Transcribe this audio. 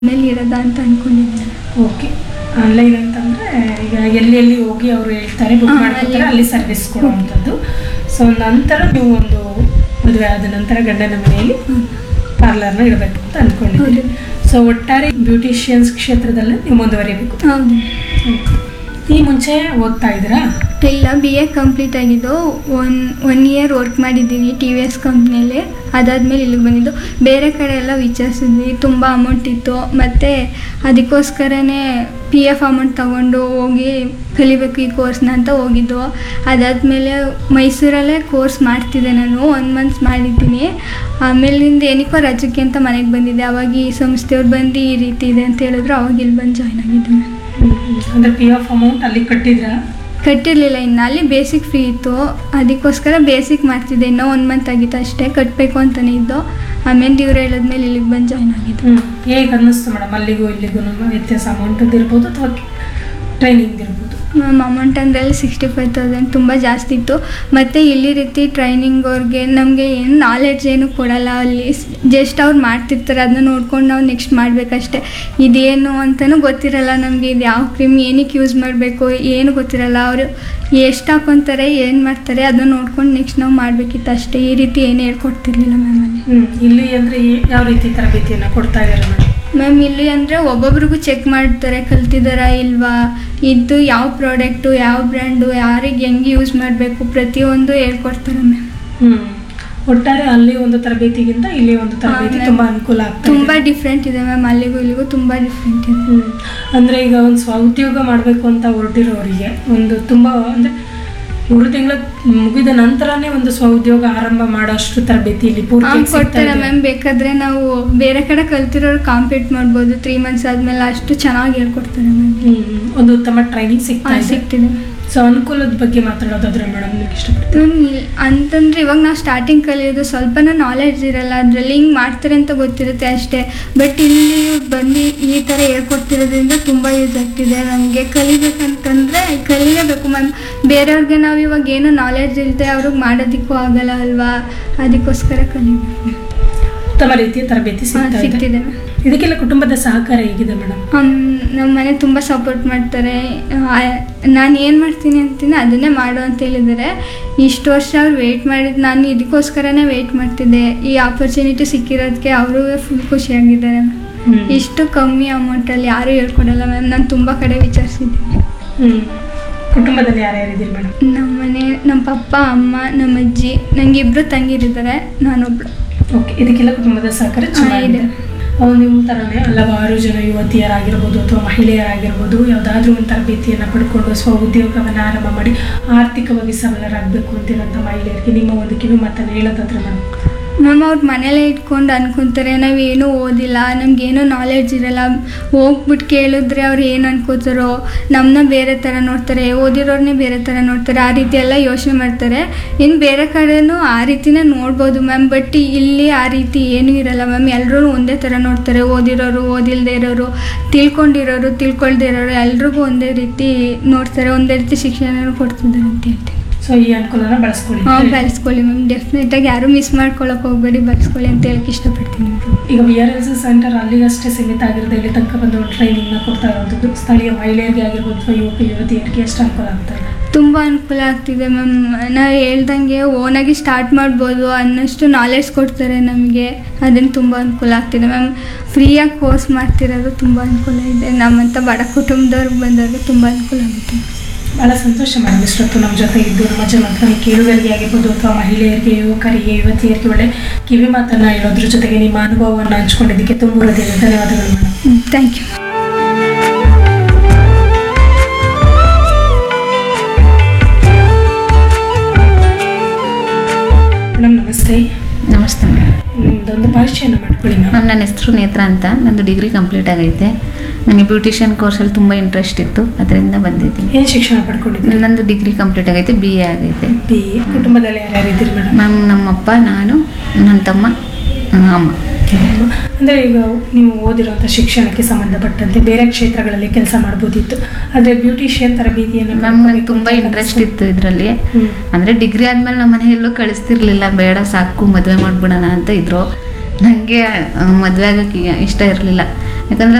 ಮೇಲೆ ಇರೋದಾ ಅಂತ ಅನ್ಕೊಂಡಿದ್ದೀನಿ ಓಕೆ ಆನ್ಲೈನ್ ಅಂತಂದ್ರೆ ಈಗ ಎಲ್ಲಿ ಎಲ್ಲಿ ಹೋಗಿ ಅವರು ಹೇಳ್ತಾರೆ ಬುಕ್ ಹಾ, ಮಾಡ್ಕೊತಾರೆ ಅಲ್ಲಿ- ಅಲ್ಲಿ ಸರ್ವಿಸ್ ಕೊಡುವಂಥದ್ದು ಸೊ ನಂತರ ನೀವು ಒಂದು ಮದುವೆ ಆದ ನಂತರ ಗಂಡನ ಮನೆಯಲ್ಲಿ ಪಾರ್ಲರ್ನ ಇಡಬೇಕು ಅಂತ ಅನ್ಕೊಂಡಿದ್ದೀರಿ ಸೊ ಒಟ್ಟಾರೆ ಬ್ಯೂಟಿಷಿಯನ್ಸ್ ಕ್ಷೇತ್ರದಲ್ಲಿ ನೀವು ಮುಂದುವರಿಬೇಕು ಹೌದು ಈ ಮುಂಚೆ ಓದ್ತಾ ಇದ್ದೀರಾ ಇಲ್ಲ ಬಿ ಎ ಕಂಪ್ಲೀಟ್ ಆಗಿದ್ದು ಒನ್ ಒನ್ ಇಯರ್ ವರ್ಕ್ ಮಾಡಿದ್ದೀನಿ ಟಿ ವಿ ಎಸ್ ಕಂಪ್ನಿಯಲ್ಲಿ ಅದಾದಮೇಲೆ ಇಲ್ಲಿಗೆ ಬಂದಿದ್ದು ಬೇರೆ ಕಡೆ ಎಲ್ಲ ವಿಚಾರಿಸಿದ್ವಿ ತುಂಬ ಅಮೌಂಟ್ ಇತ್ತು ಮತ್ತು ಅದಕ್ಕೋಸ್ಕರನೇ ಪಿ ಎಫ್ ಅಮೌಂಟ್ ತೊಗೊಂಡು ಹೋಗಿ ಕಲಿಬೇಕು ಈ ಕೋರ್ಸ್ನ ಅಂತ ಹೋಗಿದ್ದು ಅದಾದಮೇಲೆ ಮೈಸೂರಲ್ಲೇ ಕೋರ್ಸ್ ಮಾಡ್ತಿದ್ದೆ ನಾನು ಒನ್ ಮಂತ್ಸ್ ಮಾಡಿದ್ದೀನಿ ಆಮೇಲಿಂದ ಏನಕ್ಕೋ ರಜಕ್ಕೆ ಅಂತ ಮನೆಗೆ ಬಂದಿದ್ದೆ ಅವಾಗ ಈ ಸಂಸ್ಥೆಯವ್ರು ಬಂದು ಈ ರೀತಿ ಇದೆ ಅಂತ ಹೇಳಿದ್ರು ಅವಾಗ ಇಲ್ಲಿ ಬಂದು ಜಾಯ್ನ್ ಆಗಿದ್ದೆ ನಾನು ಅಂದ್ರೆ ಪಿ ಎಫ್ ಅಮೌಂಟ್ ಅಲ್ಲಿ ಕಟ್ಟಿದ್ರಾ ಕಟ್ಟಿರಲಿಲ್ಲ ಇನ್ನು ಅಲ್ಲಿ ಬೇಸಿಕ್ ಫ್ರೀ ಇತ್ತು ಅದಕ್ಕೋಸ್ಕರ ಬೇಸಿಕ್ ಮಾಡ್ತಿದ್ದೆ ಇನ್ನೂ ಒನ್ ಮಂತ್ ಆಗಿತ್ತು ಅಷ್ಟೇ ಕಟ್ಟಬೇಕು ಅಂತಲೇ ಇದ್ದು ಆಮೇಲೆ ಇವ್ರು ಹೇಳಿದ್ಮೇಲೆ ಇಲ್ಲಿಗೆ ಬಂದು ಜಾಯ್ನ್ ಆಗಿದ್ದು ಹ್ಮ್ ಹೇಗೆ ಅನ್ನಿಸ್ತು ಮೇಡಮ್ ಅಲ್ಲಿಗೂ ಇಲ್ಲಿಗೂ ವ್ಯತ್ಯಾಸ ಅಮೌಂಟ್ ಇರ್ಬೋದು ಅಥವಾ ಟ್ರೈನಿಂಗ್ ಇರ್ಬೋದು ಮ್ಯಾಮ್ ಅಮೌಂಟ್ ಅಂದರೆ ಸಿಕ್ಸ್ಟಿ ಫೈವ್ ತೌಸಂಡ್ ತುಂಬ ಜಾಸ್ತಿ ಇತ್ತು ಮತ್ತು ಇಲ್ಲಿ ರೀತಿ ಟ್ರೈನಿಂಗ್ ಅವ್ರಿಗೆ ನಮಗೆ ಏನು ನಾಲೆಡ್ಜ್ ಏನು ಕೊಡಲ್ಲ ಅಲ್ಲಿ ಜಸ್ಟ್ ಅವ್ರು ಮಾಡ್ತಿರ್ತಾರೆ ಅದನ್ನ ನೋಡ್ಕೊಂಡು ನಾವು ನೆಕ್ಸ್ಟ್ ಮಾಡಬೇಕಷ್ಟೆ ಇದೇನು ಅಂತಲೂ ಗೊತ್ತಿರಲ್ಲ ನಮಗೆ ಇದು ಯಾವ ಕ್ರೀಮ್ ಏನಕ್ಕೆ ಯೂಸ್ ಮಾಡಬೇಕು ಏನು ಗೊತ್ತಿರಲ್ಲ ಅವರು ಎಷ್ಟು ಹಾಕೊತಾರೆ ಏನು ಮಾಡ್ತಾರೆ ಅದನ್ನ ನೋಡ್ಕೊಂಡು ನೆಕ್ಸ್ಟ್ ನಾವು ಮಾಡಬೇಕಿತ್ತು ಅಷ್ಟೇ ಈ ರೀತಿ ಏನು ಹೇಳ್ಕೊಡ್ತಿರ್ಲಿಲ್ಲ ಮ್ಯಾಮ್ ಅಲ್ಲಿ ಹ್ಮ್ ಇಲ್ಲಿ ಅಂದ್ರೆ ಈ- ಯಾವ ರೀತಿ ತರಬೇತಿಯನ್ನ ಕೊಡ್ತಾ ಇದ್ದಾರೆ ಮೇಡಮ್ ಮ್ಯಾಮ್ ಇಲ್ಲಿ ಅಂದರೆ ಒಬ್ಬೊಬ್ರಿಗೂ ಚೆಕ್ ಮಾಡ್ತಾರೆ ಕಲ್ತಿದ್ದಾರಾ ಇಲ್ವಾ ಇದು ಯಾವ ಪ್ರಾಡಕ್ಟು ಯಾವ ಬ್ರ್ಯಾಂಡು ಯಾರಿಗೆ ಹೆಂಗೆ ಯೂಸ್ ಮಾಡಬೇಕು ಪ್ರತಿಯೊಂದು ಹೇಳ್ಕೊಡ್ತಾರೆ ಮ್ಯಾಮ್ ಹ್ಮ್ ಒಟ್ಟಾರೆ ಅಲ್ಲಿ ಒಂದು ತರಬೇತಿಗಿಂತ ಇಲ್ಲಿ ಒಂದು ತರಬೇತಿ ಹಾ, ತುಂಬಾ ಅನುಕೂಲ ಆಗ್ತಾ ತುಂಬ ಇದೆ ಡಿಫ್ರೆಂಟ್ ಇದೆ ಮ್ಯಾಮ್ ಅಲ್ಲಿಗೂ ಇಲ್ಲಿಗೂ ತುಂಬ ಡಿಫ್ರೆಂಟ್ ಇದೆ ಹ್ಮ್. ಅಂದ್ರೆ ಈಗ ಒಂದು ಸ್ವಉದ್ಯೋಗ ಮಾಡಬೇಕು ಅಂತ ಹೊರಟಿರೋರಿಗೆ ಒಂದು ತುಂಬಾ ಅಂದ್ರೆ ಮೂರು ತಿಂಗಳ ಮುಗಿದ ನಂತರನೇ ಒಂದು ಸ್ವಉದ್ಯೋಗ ಆರಂಭ ಮಾಡೋಷ್ಟು ತರಬೇತಿ ಇಲ್ಲಿ ಪೂರ್ತಿ ಹಾಂ ಸಿಗ್ತಾ ಕೊಡ್ತಾರೆ ಇದೆ. ಮ್ಯಾಮ್ ಬೇಕಾದರೆ ನಾವು ಬೇರೆ ಕಡೆ ಕಲ್ತಿರೋರು ಕಾಂಪೀಟ್ ಮಾಡ್ಬೋದು ತ್ರೀ ಮಂತ್ಸ್ ಆದಮೇಲೆ ಅಷ್ಟು ಚೆನ್ನಾಗಿ ಹೇಳ್ಕೊಡ್ತಾರೆ ಮ್ಯಾಮ್ ಹ್ಮ್ ಹ್ಮ್. ಒಂದು ಉತ್ತಮ ಟ್ರೈನಿಂಗ್ ಸಿಗ್ತಾ ಹಾಂ ಇದೆ ಸಿಗ್ತಿದೆ ಸೊ ಅನುಕೂಲದ ಬಗ್ಗೆ ಮಾತಾಡೋದಾದ್ರೆ ಮೇಡಮ್ ನೀವು ಇಷ್ಟಪಡ್ತೀನಿ ಮ್ಯಾಮ್ ಇಲ್- ಅಂತಂದ್ರೆ ಇವಾಗ ನಾವು ಸ್ಟಾರ್ಟಿಂಗ್ ಕಲಿಯೋದು ಸ್ವಲ್ಪನೂ ನಾಲೆಡ್ಜ್ ಇರಲ್ಲ ಅದರಲ್ಲಿ ಹಿಂಗೆ ಮಾಡ್ತಾರೆ ಅಂತ ಗೊತ್ತಿರುತ್ತೆ ಅಷ್ಟೇ ಬಟ್ ಇಲ್ಲಿ ಬಂದು ಈ ಥರ ಹೇಳ್ಕೊಡ್ತಿರೋದ್ರಿಂದ ತುಂಬ ಯೂಸ್ ಆಗ್ತಿದೆ ನಮಗೆ ಕಲಿಬೇಕಂತಂದರೆ ಕಲಿಲೇಬೇಕು ಮ್ಯಾಮ್ ಬೇರೆಯವ್ರಿಗೆ ನಾವು ಇವಾಗ ಏನು ನಾಲೆಡ್ಜ್ ಇಲ್ಲದೆ ಅವ್ರಿಗೆ ಮಾಡೋದಕ್ಕೂ ಆಗಲ್ಲ ಅಲ್ವಾ ಅದಕ್ಕೋಸ್ಕರ ಕಲಿಬೇಕು ಉತ್ತಮ ರೀತಿಯ ತರಬೇತಿ ಹಾಂ ಸಿಗ್ತಾ ಇದೆ ಸಿಗ್ತಿದೆ ಮ್ಯಾಮ್ ಇದಕ್ಕೆಲ್ಲ ಕುಟುಂಬದ ಸಹಕಾರ ಹೇಗಿದೆ ಮೇಡಮ್ ನಮ್ಮ ಮನೆ ತುಂಬ ಸಪೋರ್ಟ್ ಮಾಡ್ತಾರೆ ನಾನು ಏನು ಮಾಡ್ತೀನಿ ಅಂತೀನಿ ಅದನ್ನೇ ಮಾಡು ಅಂತ ಹೇಳಿದ್ದಾರೆ ಇಷ್ಟು ವರ್ಷ ಅವ್ರು ವೆಯ್ಟ್ ಮಾಡಿದ್ದು ನಾನು ಇದಕ್ಕೋಸ್ಕರನೇ ವೆಯ್ಟ್ ಮಾಡ್ತಿದ್ದೆ ಈ ಆಪರ್ಚುನಿಟಿ ಸಿಕ್ಕಿರೋದಕ್ಕೆ ಅವರು ಫುಲ್ ಖುಷಿಯಾಗಿದ್ದಾರೆ ಇಷ್ಟು ಕಮ್ಮಿ ಅಮೌಂಟಲ್ಲಿ ಯಾರೂ ಹೇಳ್ಕೊಡಲ್ಲ ಮ್ಯಾಮ್ ನಾನು ತುಂಬ ಕಡೆ ವಿಚಾರಿಸಿದ್ದೀನಿ ಹ್ಮ್ ಕುಟುಂಬದಲ್ಲಿ ಯಾರ್ಯಾರಿದ್ದೀರಿ ಮೇಡಮ್ ನಮ್ಮ ಮನೆ ನಮ್ಮ ಪಪ್ಪ ಅಮ್ಮ ನಮ್ಮ ಅಜ್ಜಿ ನನಗೆ ಇಬ್ಬರು ತಂಗಿರಿದ್ದಾರೆ ನಾನೊಬ್ಳು ಓಕೆ ಇದಕ್ಕೆಲ್ಲ ಕುಟುಂಬದ ಸಹಕಾರ ಚೆನ್ನಾಗಿದೆ ಇದೆ. ಅವು ನಿಮ್ಮ ಥರನೇ ಹಲವಾರು ಜನ ಯುವತಿಯರಾಗಿರ್ಬೋದು ಅಥವಾ ಮಹಿಳೆಯರಾಗಿರ್ಬೋದು ಯಾವುದಾದ್ರೂ ಒಂದು ತರಬೇತಿಯನ್ನು ಪಡ್ಕೊಂಡು ಸ್ವ ಉದ್ಯೋಗವನ್ನು ಆರಂಭ ಮಾಡಿ ಆರ್ಥಿಕವಾಗಿ ಸಬಲರಾಗಬೇಕು ಅಂತಿರೋಂಥ ಮಹಿಳೆಯರಿಗೆ ನಿಮ್ಮ ಒಂದು ಕಿವಿ ಮಾತನ್ನು ಹೇಳೋದಾದ್ರೆ ಮೇಡಮ್ ಮ್ಯಾಮ್ ಅವ್ರು ಮನೇಲೇ ಇಟ್ಕೊಂಡು ಅನ್ಕೊಂತಾರೆ ನಾವೇನೂ ಓದಿಲ್ಲ ನಮಗೇನೂ ನಾಲೆಡ್ಜ್ ಇರಲ್ಲ ಹೋಗ್ಬಿಟ್ಟು ಕೇಳಿದ್ರೆ ಅವ್ರು ಏನು ಅನ್ಕೋತಾರೋ ನಮ್ಮನ್ನ ಬೇರೆ ಥರ ನೋಡ್ತಾರೆ ಓದಿರೋರ್ನೇ ಬೇರೆ ಥರ ನೋಡ್ತಾರೆ ಆ ರೀತಿ ಎಲ್ಲ ಯೋಚನೆ ಮಾಡ್ತಾರೆ ಇನ್ನು ಬೇರೆ ಕಡೆನೂ ಆ ರೀತಿನೇ ನೋಡ್ಬೋದು ಮ್ಯಾಮ್ ಬಟ್ ಇಲ್ಲಿ ಆ ರೀತಿ ಏನೂ ಇರಲ್ಲ ಮ್ಯಾಮ್ ಎಲ್ಲರೂ ಒಂದೇ ಥರ ನೋಡ್ತಾರೆ ಓದಿರೋರು ಓದಿಲ್ಲದೆ ಇರೋರು ತಿಳ್ಕೊಂಡಿರೋರು ತಿಳ್ಕೊಳ್ದೇ ಇರೋರು ಎಲ್ರಿಗೂ ಒಂದೇ ರೀತಿ ನೋಡ್ತಾರೆ ಒಂದೇ ರೀತಿ ಶಿಕ್ಷಣ ಕೊಡ್ತಿದ್ದಾರೆ ಅಂತ ಹೇಳ್ತೀನಿ ಸೊ ಈ ಅನುಕೂಲನ ಬಳಸ್ಕೊಳ್ಳಿ ಹಾಂ ಬೆಳೆಸ್ಕೊಳ್ಳಿ ಮ್ಯಾಮ್ ಡೆಫಿನೆಟಾಗಿ ಯಾರೂ ಮಿಸ್ ಮಾಡ್ಕೊಳಕ್ಕೆ ಹೋಗ್ಬೇಡಿ ಬೆಳೆಸ್ಕೊಳ್ಳಿ ಅಂತ ಹೇಳಕ್ಕೆ ಇಷ್ಟಪಡ್ತೀನಿ ಮ್ಯಾಮ್ ಈಗ V R L C centre ಅಲ್ಲಿಗಷ್ಟೇ ಸೀಮಿತ ಆಗಿರೋದು ಇಲ್ಲಿ ತನಕ ಬಂದು ಒಂದು ಟ್ರೈನಿಂಗ್ನ ಕೊಡ್ತಾ ಇರುವಂಥದ್ದು ಸ್ಥಳೀಯ ಮಹಿಳೆಯರಿಗೆ ಆಗಿರ್ಬೋದು ಅಥವಾ ಯುವಕ ಯುವತಿಯರಿಗೆ ಎಷ್ಟು ಅನುಕೂಲ ಆಗ್ತಾ ಇದೆ ತುಂಬ ಅನುಕೂಲ ಆಗ್ತಿದೆ ಮ್ಯಾಮ್ ನಾವು ಹೇಳ್ದಂಗೆ ಓನಾಗಿ ಸ್ಟಾರ್ಟ್ ಮಾಡ್ಬೋದು ಅನ್ನಷ್ಟು ನಾಲೆಡ್ಜ್ ಕೊಡ್ತಾರೆ ನಮಗೆ ಅದನ್ನು ತುಂಬ ಅನುಕೂಲ ಆಗ್ತಿದೆ ಮ್ಯಾಮ್ ಫ್ರೀಯಾಗಿ ಕೋರ್ಸ್ ಮಾಡ್ತಿರೋದು ತುಂಬ ಅನುಕೂಲ ಇದೆ ನಮ್ಮಂಥ ಬಡ ಕುಟುಂಬದವ್ರಿಗೆ ಬಂದವ್ರಿಗೆ ತುಂಬ ಅನುಕೂಲ ಆಗುತ್ತೆ ಭಾಳ ಸಂತೋಷ ಮೇಡಮ್ ಇಷ್ಟೊತ್ತು ನಮ್ಮ ಜೊತೆ ಇದ್ದು ನಮ್ಮ ಜನಕ್ಕೆ ಕೇಳುಗರಿಗೆ ಆಗಿರ್ಬೋದು ಅಥವಾ ಮಹಿಳೆಯರಿಗೆ ಯುವಕರಿಗೆ ಯುವತಿಯರಿಗೆ ಒಳ್ಳೆ ಕಿವಿ ಮಾತನ್ನು ಹೇಳೋದ್ರ ಜೊತೆಗೆ ನಿಮ್ಮ ಅನುಭವವನ್ನು ಹಂಚ್ಕೊಂಡಿದ್ದಕ್ಕೆ ತುಂಬ ಹೃದಯದ ಧನ್ಯವಾದಗಳು ಮೇಡಮ್ ಥ್ಯಾಂಕ್ ಯು ಮೇಡಮ್ ನಮಸ್ತೆ ನಮಸ್ತೆ ಮೇಡಮ್ ನಿಮ್ದೊಂದು ಪರಿಚಯನ ಮಾಡ್ಕೊಳ್ಳಿ ಮ್ಯಾಮ್ ಮ್ಯಾಮ್ ನನ್ನ ಹೆಸರು ನೇತ್ರ ಅಂತ ನಂದು ಡಿಗ್ರಿ ಕಂಪ್ಲೀಟ್ ಆಗೈತೆ ನನಗೆ ಬ್ಯೂಟಿಷಿಯನ್ ಕೋರ್ಸಲ್ಲಿ ತುಂಬ ಇಂಟ್ರೆಸ್ಟ್ ಇತ್ತು ಅದರಿಂದ ಬಂದಿದ್ದೀನಿ ಏನು ಶಿಕ್ಷಣ ಪಡ್ಕೊಂಡಿದ್ದೀರಿ ನಂದು ಡಿಗ್ರಿ ಕಂಪ್ಲೀಟ್ ಆಗೈತೆ ಬಿ ಎ ಆಗೈತೆ ಬಿ ಕುಟುಂಬದಲ್ಲಿ ಯಾರ್ಯಾರು ಇದ್ದೀರಿ ಮೇಡಮ್ ಮ್ಯಾಮ್ ನಮ್ಮಪ್ಪ ನಾನು ನನ್ನ ತಮ್ಮ ಆ, ಅಮ್ಮ ಅಂದರೆ ಈಗ ನೀವು ಓದಿರುವಂಥ ಶಿಕ್ಷಣಕ್ಕೆ ಸಂಬಂಧಪಟ್ಟಂತೆ ಬೇರೆ ಕ್ಷೇತ್ರಗಳಲ್ಲಿ ಕೆಲಸ ಮಾಡ್ಬೋದಿತ್ತು ಆದರೆ ಬ್ಯೂಟಿಷಿಯನ್ ತರಬೇತಿಯನ್ನು ಮ್ಯಾಮ್ ನನಗೆ ತುಂಬ ಇಂಟ್ರೆಸ್ಟ್ ಇತ್ತು ಇದರಲ್ಲಿ ಹ್ಮ್. ಅಂದರೆ ಡಿಗ್ರಿ ಆದಮೇಲೆ ನಮ್ಮ ಮನೆ ಎಲ್ಲೂ ಕಳಿಸ್ತಿರ್ಲಿಲ್ಲ ಬೇಡ ಸಾಕು ಮದುವೆ ಮಾಡ್ಬಿಡೋಣ ಅಂತ ಇದ್ರು ನನಗೆ ಮದುವೆ ಆಗೋಕ್ಕೆ ಇಷ್ಟ ಇರಲಿಲ್ಲ ಯಾಕಂದರೆ